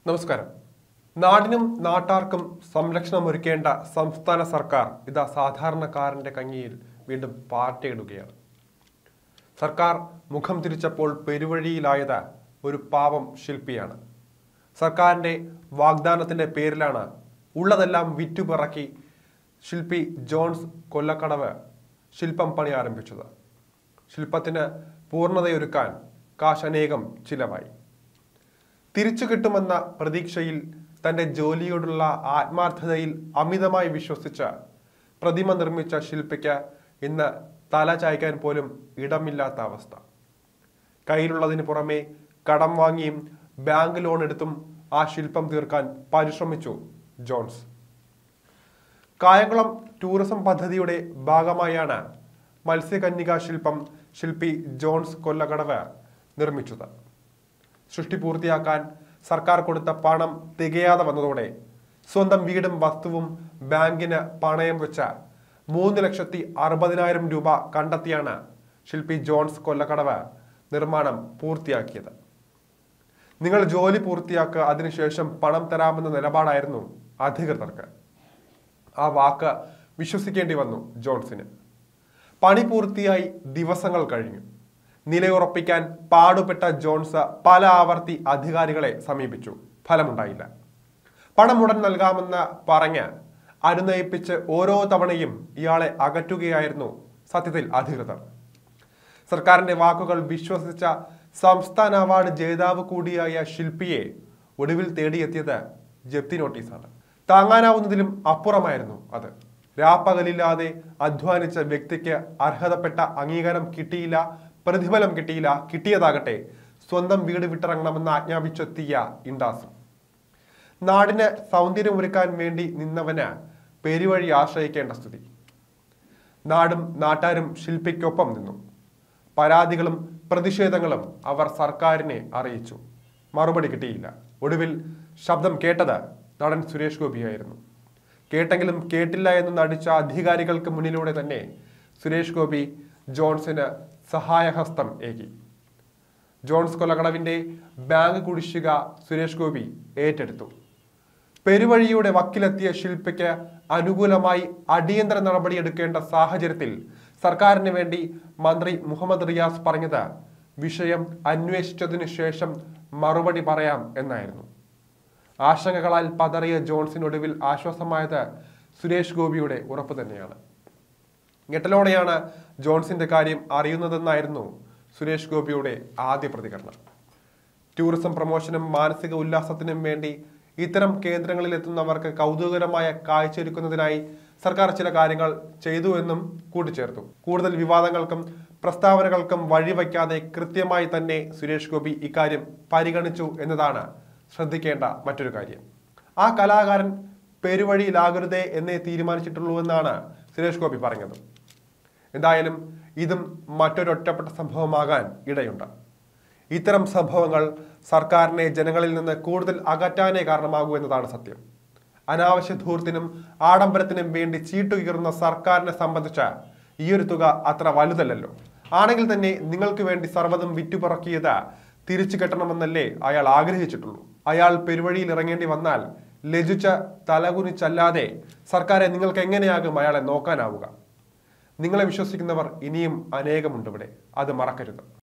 നമസ്കാരം നാടിനും നാട്ടാർക്കും സംരക്ഷണം ഒരുക്കേണ്ട സംസ്ഥാന സർക്കാർ ഇതാ സാധാരണക്കാരന്റെ കഞ്ഞിയിൽ വീണ്ടും പാർട്ടിയിടുകയാണ് സർക്കാർ മുഖം തിരിച്ചപ്പോൾ പെരുവഴിയിലായത് ഒരു പാവം ശില്പിയാണ് സർക്കാരിന്റെ വാഗ്ദാനത്തിന്റെ പേരിലാണ് ഉള്ളതെല്ലാം വിറ്റുപിറക്കി ശില്പി ജോൺസ് കൊല്ലക്കടവ് ശില്പം പണി ആരംഭിച്ചത് ശില്പത്തിന് പൂർണ്ണതയൊരുക്കാൻ കാശ് അനേകം ചിലവായി തിരിച്ചു കിട്ടുമെന്ന പ്രതീക്ഷയിൽ തന്റെ ജോലിയോടുള്ള ആത്മാർത്ഥതയിൽ അമിതമായി വിശ്വസിച്ച പ്രതിമ നിർമ്മിച്ച ശില്പിക്ക് ഇന്ന് തല ചായ്ക്കാൻ പോലും ഇടമില്ലാത്ത അവസ്ഥ കയ്യിലുള്ളതിന് പുറമെ കടം വാങ്ങിയും ബാങ്ക് ലോൺ എടുത്തും ആ ശില്പം തീർക്കാൻ പരിശ്രമിച്ചു ജോൺസ് കായംകുളം ടൂറിസം പദ്ധതിയുടെ ഭാഗമായാണ് മത്സ്യകന്യക ശില്പം ശില്പി ജോൺസ് കൊല്ലകടവ് നിർമ്മിച്ചത് സൃഷ്ടി പൂർത്തിയാക്കാൻ സർക്കാർ കൊടുത്ത പണം തികയാതെ വന്നതോടെ സ്വന്തം വീടും വസ്തുവും ബാങ്കിന് പണയം വെച്ച മൂന്ന് ലക്ഷത്തി അറുപതിനായിരം രൂപ കണ്ടെത്തിയാണ് ശില്പി ജോൺസ് കൊല്ലക്കടവ് നിർമ്മാണം പൂർത്തിയാക്കിയത് നിങ്ങൾ ജോലി പൂർത്തിയാക്കുക അതിനുശേഷം പണം തരാമെന്ന നിലപാടായിരുന്നു അധികൃതർക്ക് ആ വാക്ക് വിശ്വസിക്കേണ്ടി വന്നു ജോൺസിന് പണി പൂർത്തിയായി ദിവസങ്ങൾ കഴിഞ്ഞു നിലയുറപ്പിക്കാൻ പാടുപെട്ട ജോൺസ് പല ആവർത്തി അധികാരികളെ സമീപിച്ചു ഫലമുണ്ടായില്ല പണം ഉടൻ നൽകാമെന്ന് പറഞ്ഞ് അനുനയിപ്പിച്ച് ഓരോ തവണയും ഇയാളെ അകറ്റുകയായിരുന്നു സത്യത്തിൽ അധികൃതർ സർക്കാരിന്റെ വാക്കുകൾ വിശ്വസിച്ച സംസ്ഥാന അവാർഡ് ജേതാവ് കൂടിയായ ശില്പിയെ ഒടുവിൽ തേടിയെത്തിയത് ജപ്തി നോട്ടീസാണ് താങ്ങാനാവുന്നതിലും അപ്പുറമായിരുന്നു അത് രാപ്പകലില്ലാതെ അധ്വാനിച്ച വ്യക്തിക്ക് അർഹതപ്പെട്ട അംഗീകാരം കിട്ടിയില്ല പ്രതിഫലം കിട്ടിയില്ല കിട്ടിയതാകട്ടെ സ്വന്തം വീട് വിട്ടിറങ്ങണമെന്ന് ആജ്ഞാപിച്ചെത്തിയ ഇൻഡാസും നാടിന് സൗന്ദര്യമൊരുക്കാൻ വേണ്ടി നിന്നവന് പെരുവഴി ആശ്രയിക്കേണ്ട സ്ഥിതി നാടും നാട്ടാരും ശില്പിക്കൊപ്പം നിന്നു പരാതികളും പ്രതിഷേധങ്ങളും അവർ സർക്കാരിനെ അറിയിച്ചു മറുപടി കിട്ടിയില്ല ഒടുവിൽ ശബ്ദം കേട്ടത് നടൻ സുരേഷ് ഗോപിയായിരുന്നു കേട്ടെങ്കിലും കേട്ടില്ല എന്ന് നടിച്ച അധികാരികൾക്ക് മുന്നിലൂടെ തന്നെ സുരേഷ് ഗോപി ജോൺസിന് സഹായഹസ്തം ഏകി ജോൺസ് കൊലകടവിന്റെ ബാങ്ക് കുടിശ്ശിക സുരേഷ് ഗോപി ഏറ്റെടുത്തു പെരുവഴിയുടെ വക്കിലെത്തിയ ശില്പിക്ക് അനുകൂലമായി അടിയന്തര നടപടിയെടുക്കേണ്ട സാഹചര്യത്തിൽ സർക്കാരിന് വേണ്ടി മന്ത്രി മുഹമ്മദ് റിയാസ് പറഞ്ഞത് വിഷയം അന്വേഷിച്ചതിനു ശേഷം മറുപടി പറയാം എന്നായിരുന്നു ആശങ്കകളാൽ പതറിയ ജോൺസിനൊടുവിൽ ആശ്വാസമായത് സുരേഷ് ഗോപിയുടെ ഉറപ്പ് തന്നെയാണ് ഞെട്ടലോടെയാണ് ജോൺസിന്റെ കാര്യം അറിയുന്നതെന്നായിരുന്നു സുരേഷ് ഗോപിയുടെ ആദ്യ പ്രതികരണം ടൂറിസം പ്രമോഷനും മാനസിക ഉല്ലാസത്തിനും വേണ്ടി ഇത്തരം കേന്ദ്രങ്ങളിൽ എത്തുന്നവർക്ക് കൗതുകരമായ കാഴ്ചയൊരുക്കുന്നതിനായി സർക്കാർ ചില കാര്യങ്ങൾ ചെയ്തു എന്നും കൂട്ടിച്ചേർത്തു കൂടുതൽ വിവാദങ്ങൾക്കും പ്രസ്താവനകൾക്കും വഴിവയ്ക്കാതെ കൃത്യമായി തന്നെ സുരേഷ് ഗോപി ഇക്കാര്യം പരിഗണിച്ചു എന്നതാണ് ശ്രദ്ധിക്കേണ്ട മറ്റൊരു കാര്യം ആ കലാകാരൻ പെരുവഴിയിലാകരുതേ എന്നേ തീരുമാനിച്ചിട്ടുള്ളൂ എന്നാണ് സുരേഷ് ഗോപി പറഞ്ഞത് എന്തായാലും ഇതും മറ്റൊരു ഒറ്റപ്പെട്ട സംഭവമാകാൻ ഇടയുണ്ട് ഇത്തരം സംഭവങ്ങൾ സർക്കാരിനെ ജനങ്ങളിൽ നിന്ന് കൂടുതൽ അകറ്റാനേ കാരണമാകൂ എന്നതാണ് സത്യം അനാവശ്യ ധൂർത്തിനും ആഡംബരത്തിനും വേണ്ടി ചീട്ടുകീറുന്ന സർക്കാരിനെ സംബന്ധിച്ച ഈ ഒരു തുക അത്ര വലുതല്ലല്ലോ ആണെങ്കിൽ തന്നെ നിങ്ങൾക്ക് വേണ്ടി സർവ്വതും വിറ്റുപറക്കിയത് തിരിച്ചു കെട്ടണമെന്നല്ലേ അയാൾ ആഗ്രഹിച്ചിട്ടുള്ളൂ അയാൾ പെരുവഴിയിൽ ഇറങ്ങേണ്ടി വന്നാൽ ലജിച്ച തലകുനിച്ചല്ലാതെ സർക്കാരെ നിങ്ങൾക്ക് എങ്ങനെയാകും അയാളെ നോക്കാനാവുക നിങ്ങളെ വിശ്വസിക്കുന്നവർ ഇനിയും അനേകമുണ്ട് ഇവിടെ അത് മറക്കരുത്